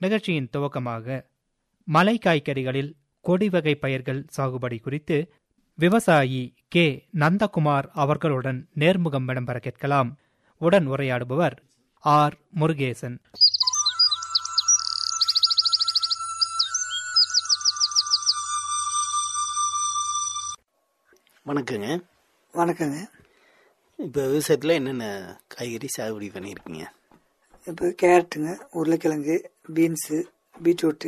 நிகழ்ச்சியின் துவக்கமாக மலை காய்கறிகளில் கொடி வகை பயிர்கள் சாகுபடி குறித்து விவசாயி கே நந்தகுமார் அவர்களுடன் நேர்முகம் இடம்பெற கேட்கலாம் உடன் உரையாடுபவர் ஆர் முருகேசன் வணக்கங்க வணக்கங்க இப்போ விவசாயத்தில் என்னென்ன காய்கறி சாகுபடி பண்ணியிருக்கீங்க இப்போ கேரட்டுங்க உருளைக்கிழங்கு பீன்ஸு பீட்ரூட்டு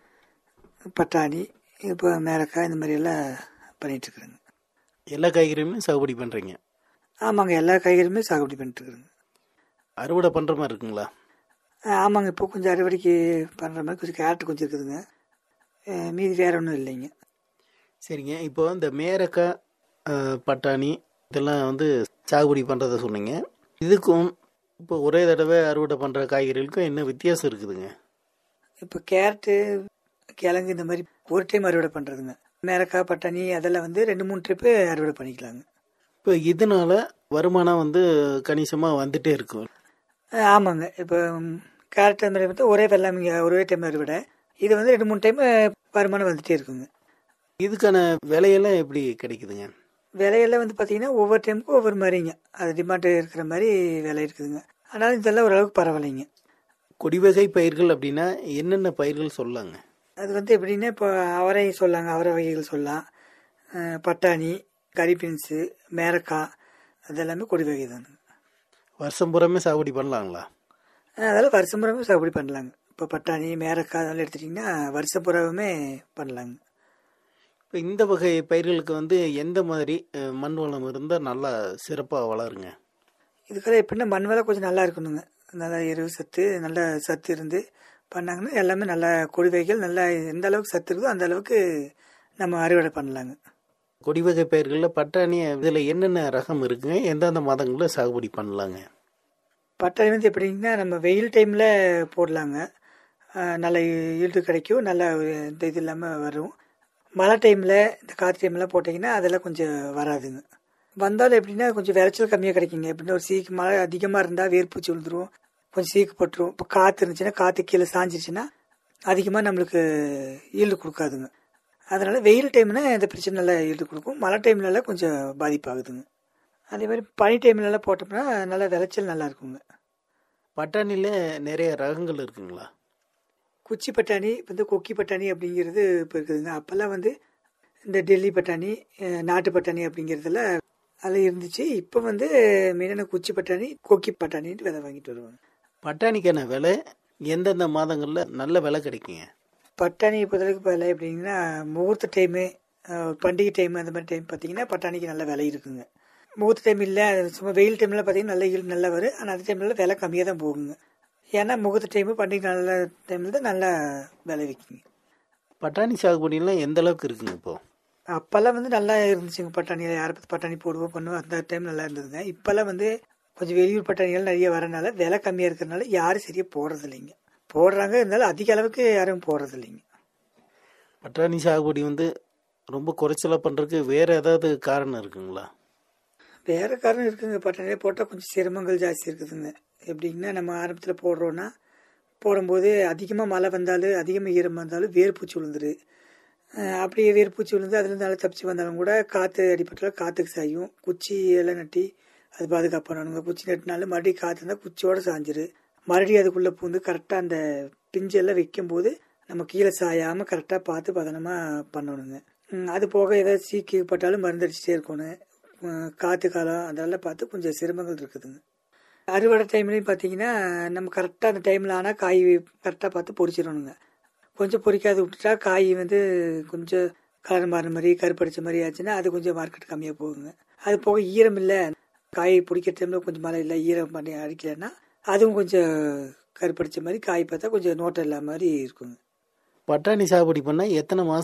பட்டாணி இப்போ மேலக்காய் இந்த மாதிரி எல்லாம் பண்ணிகிட்ருக்குறேங்க எல்லா காய்கறியுமே சாகுபடி பண்ணுறீங்க ஆமாங்க எல்லா காய்கறியுமே சாகுபடி பண்ணிட்டுருக்குறேங்க அறுவடை பண்ணுற மாதிரி இருக்குங்களா ஆமாங்க இப்போ கொஞ்சம் அறுவடைக்கு பண்ணுற மாதிரி கொஞ்சம் கேரட் கொஞ்சம் இருக்குதுங்க அஹ் மீதி வேற ஒன்றும் இல்லைங்க சரிங்க இப்போ இந்த மேரக்காய் அஹ், பட்டாணி இதெல்லாம் வந்து சாகுபடி பண்ணுறத சொன்னீங்க இதுக்கும் இப்போ ஒரே தடவை அறுவடை பண்ணுற காய்கறிகளுக்கும் என்ன வித்தியாசம் இருக்குதுங்க இப்போ கேரட்டு கிழங்கு இந்த மாதிரி ஒரு டைம் அறுவடை பண்ணுறதுங்க மேலக்காய் பட்டாணி அதெல்லாம் வந்து ரெண்டு மூணு ட்ரிப்பு அறுவடை பண்ணிக்கலாங்க இப்போ இதனால வருமானம் வந்து கணிசமாக வந்துட்டே இருக்கும் அஹ் ஆமாங்க இப்போ ம், கேரட் அந்த மாதிரி வந்து ஒரே வெள்ளாமைங்க ஒரே டைம் அறுவடை இது வந்து ரெண்டு மூணு டைம் வருமானம் வந்துட்டே இருக்குங்க இதுக்கான விலையெல்லாம் எப்படி கிடைக்குதுங்க விலையெல்லாம் வந்து பார்த்தீங்கன்னா ஒவ்வொரு டைமுக்கும் ஒவ்வொரு மாதிரிங்க அது டிமாண்டு இருக்கிற மாதிரி விலை இருக்குதுங்க ஆனாலும் இதெல்லாம் ஓரளவுக்கு பரவாயில்லைங்க கொடி வகை பயிர்கள் அப்படின்னா என்னென்ன பயிர்கள் சொல்லலாங்க அது வந்து எப்படின்னா இப்போ அவரை சொல்லாங்க அவரை வகைகள் சொல்லலாம் அஹ் பட்டாணி கறி பீன்ஸு மேரக்காய் அதெல்லாமே கொடி வகை தானுங்க வருஷம் பூராமே சாகுபடி பண்ணலாங்களா அஹ் அதெல்லாம் வருஷம் பூராமே சாகுபடி பண்ணலாங்க இப்போ பட்டாணி மேரக்காய் அதெல்லாம் எடுத்துட்டிங்கன்னா வருஷம் பூராவுமே பண்ணலாங்க இப்போ இந்த வகை பயிர்களுக்கு வந்து எந்த மாதிரி அஹ், மண் வளம் இருந்தால் நல்லா சிறப்பாக வளருங்க இதுக்கெல்லாம் எப்படின்னா மண் வளம் கொஞ்சம் நல்லா இருக்கணுங்க நல்லா எருவு சத்து நல்ல சத்து இருந்து பண்ணாங்கன்னா எல்லாமே நல்லா கொடி வகைகள் நல்லா எந்த அளவுக்கு சத்து இருக்குதோ அந்த அளவுக்கு நம்ம அறுவடை பண்ணலாங்க கொடி வகை பயிர்களில் பட்டாணி இதில் என்னென்ன ரகம் இருக்குங்க எந்தெந்த மாதங்களில் சாகுபடி பண்ணலாங்க பட்டாணி வந்து எப்படிங்கன்னா நம்ம வெயில் டைமில் போடலாங்க ஆஹ் நல்ல ஈல்டு கிடைக்கும் நல்ல இந்த இது இல்லாமல் வரும் மழை டைமில் இந்த காற்று டைம்லாம் போட்டிங்கன்னா அதெல்லாம் கொஞ்சம் வராதுங்க வந்தாலும் எப்படின்னா கொஞ்சம் விளைச்சல் கம்மியாக கிடைக்குங்க எப்படின்னா ஒரு சீக்கு மழை அதிகமாக இருந்தால் வேர்பூச்சி விழுந்துரும் கொஞ்சம் சீக்கு பட்டுரும் இப்போ காற்று இருந்துச்சுன்னா காற்று கீழே சாஞ்சிருச்சுன்னா அதிகமாக நம்மளுக்கு ஈல்டு கொடுக்காதுங்க அதனால வெயில் டைம்னா இந்த பிரச்சனை நல்லா ஈல்டு கொடுக்கும் மழை டைம்லலாம் கொஞ்சம் பாதிப்பாகுதுங்க அதே மாதிரி பனி டைம்லலாம் போட்டோம்னா நல்லா விளைச்சல் நல்லா இருக்குங்க பட்டாணியில் நிறைய ரகங்கள் இருக்குங்களா குச்சி பட்டாணி இப்போ வந்து கொக்கி பட்டாணி அப்படிங்கிறது இப்போ இருக்குதுங்க அப்போல்லாம் வந்து இந்த டெல்லி பட்டாணி அஹ், நாட்டு பட்டாணி அப்படிங்கிறதுல அதில் இருந்துச்சு இப்போ வந்து மெயினான குச்சி பட்டாணி கொக்கி பட்டாணின்ட்டு விதை வாங்கிட்டு வருவாங்க பட்டாணிக்கான விலை எந்தெந்த மாதங்களில் நல்ல விலை கிடைக்குங்க பட்டாணி பொறுத்தளவுக்கு இப்போ விலை எப்படிங்கன்னா முகூர்த்த டைமு பண்டிகை டைம் அந்த மாதிரி டைம் பார்த்தீங்கன்னா பட்டாணிக்கு நல்ல விலை இருக்குங்க முகூர்த்த டைம் இல்லை சும்மா வெயில் டைமில் பார்த்தீங்கன்னா நல்ல ஈல்டு நல்லா வரும் ஆனால் அந்த டைமில் விலை கம்மியாக தான் போகுங்க ஏன்னா முகூர்த்த டைமு பண்டிகை நல்ல டைமில் தான் நல்லா விலை விற்குங்க பட்டாணி சாகுபடியெல்லாம் எந்த அளவுக்கு இருக்குங்க இப்போ அப்போல்லாம் வந்து நல்லா இருந்துச்சுங்க பட்டாணி யாரை பற்றி பட்டாணி போடுவோம் பண்ணுவோம் அந்த டைம் நல்லா இருந்ததுங்க இப்போல்லாம் வந்து கொஞ்சம் வெளியூர் பட்டாணிகள் நிறைய வரனால விலை கம்மியாக இருக்கிறனால யாரும் சரியாக போடுறது இல்லைங்க போடுறாங்க இருந்தாலும் அதிக அளவுக்கு யாரும் போடுறது இல்லைங்க பட்டாணி சாகுபடி வந்து ரொம்ப குறைச்சலாக பண்ணுறதுக்கு வேறு ஏதாவது காரணம் இருக்குங்களா வேற காரணம் இருக்குங்க பட்டாணியே போட்டால் கொஞ்சம் சிரமங்கள் ஜாஸ்தி இருக்குதுங்க எப்படின்னா நம்ம ஆரம்பத்தில் போடுறோன்னா போடும்போது அதிகமாக மழை வந்தாலும் அதிகமாக ஈரம் வந்தாலும் வேர்பூச்சி விழுந்துரு அஹ் அப்படியே வேர்பூச்சி விழுந்து அதுலேருந்து நல்லா தப்பிச்சு வந்தாலும் கூட காற்று அடிப்பட்டாலும் காற்றுக்கு சாயும் குச்சி எல்லாம் நட்டி அது பாதுகாப்பு பண்ணணுங்க குச்சி நட்டினாலும் மறுபடியும் காற்று இருந்தால் குச்சியோட சாஞ்சிரு மறுபடியும் அதுக்குள்ளே பூந்து கரெக்டாக அந்த பிஞ்செல்லாம் வைக்கும்போது நம்ம கீழே சாயாமல் கரெக்டாக பார்த்து பதனமாக பண்ணணுங்க ம், அது போக ஏதாவது சீக்கி பட்டாலும் மருந்தடிச்சிட்டே இருக்கணும் உம், காற்று காலம் அதெல்லாம் பார்த்து கொஞ்சம் சிரமங்கள் இருக்குதுங்க அறுவடை டைம்லையும் பார்த்தீங்கன்னா நம்ம கரெக்டாக அந்த டைமில் ஆனால் காய் கரெக்டாக பார்த்து பொரிச்சிடணுங்க கொஞ்சம் பொரிக்காது விட்டுட்டா காய் வந்து கொஞ்சம் கலர் மாறின மாதிரி கருப்படிச்ச மாதிரி ஆச்சுன்னா அது கொஞ்சம் மார்க்கெட் கம்மியாக போகுங்க அது போக ஈரம் இல்லை காய் பிடிக்கிற டைமில் கொஞ்சம் மழை இல்லை ஈரம் பண்ணி அடிக்கலைன்னா அதுவும் கொஞ்சம் கருப்படிச்ச மாதிரி காய் பார்த்தா கொஞ்சம் நோட்டம் இல்லாத மாதிரி இருக்குங்க பட்டாணி சாகுபடி பண்ணால் எத்தனை மாதம்